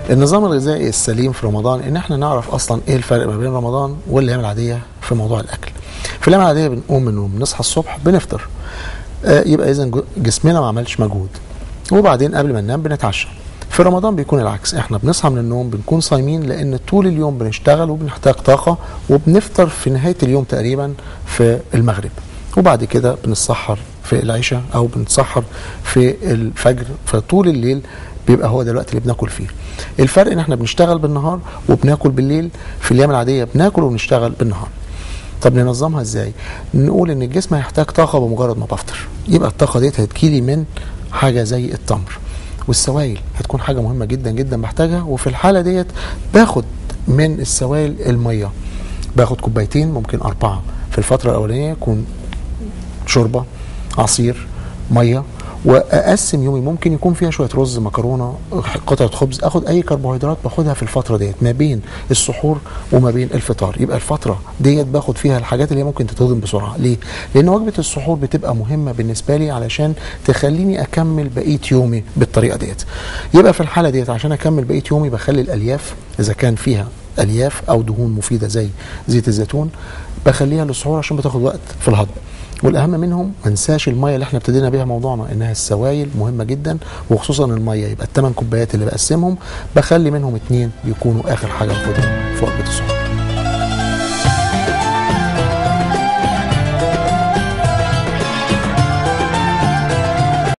النظام الغذائي السليم في رمضان ان احنا نعرف اصلا ايه الفرق ما بين رمضان والايام العاديه في موضوع الاكل في الايام العاديه بنقوم من النوم بنصحى الصبح بنفطر آه يبقى اذا جسمنا ما عملش مجهود وبعدين قبل ما ننام بنتعشى في رمضان بيكون العكس احنا بنصحى من النوم بنكون صايمين لان طول اليوم بنشتغل وبنحتاج طاقه وبنفطر في نهايه اليوم تقريبا في المغرب وبعد كده بنتسحر في العشاء او بنتسحر في الفجر فطول الليل بيبقى هو ده الوقت اللي بناكل فيه الفرق ان احنا بنشتغل بالنهار وبناكل بالليل في الايام العاديه بناكل وبنشتغل بالنهار طب ننظمها ازاي نقول ان الجسم هيحتاج طاقه بمجرد ما بفطر يبقى الطاقه ديت هتجيلي من حاجه زي التمر والسوائل هتكون حاجه مهمه جدا جدا بحتاجها وفي الحاله ديت باخد من السوائل الميه باخد كوبايتين ممكن اربعه في الفتره الاولانيه يكون شوربه عصير ميه واقسم يومي ممكن يكون فيها شويه رز مكرونه قطعه خبز اخد اي كربوهيدرات باخدها في الفتره ديت ما بين السحور وما بين الفطار يبقى الفتره ديت باخد فيها الحاجات اللي هي ممكن تتهضم بسرعه ليه لان وجبه السحور بتبقى مهمه بالنسبه لي علشان تخليني اكمل بقيه يومي بالطريقه ديت يبقى في الحاله ديت عشان اكمل بقيه يومي بخلي الالياف اذا كان فيها الياف او دهون مفيده زي زيت الزيتون بخليها للسحور عشان بتاخد وقت في الهضم والاهم منهم ما ننساش الميه اللي احنا ابتدينا بيها موضوعنا انها السوائل مهمه جدا وخصوصا الميه يبقى الثمان كوبايات اللي بقسمهم بخلي منهم اتنين بيكونوا اخر حاجه باخدهم في وجبه السحور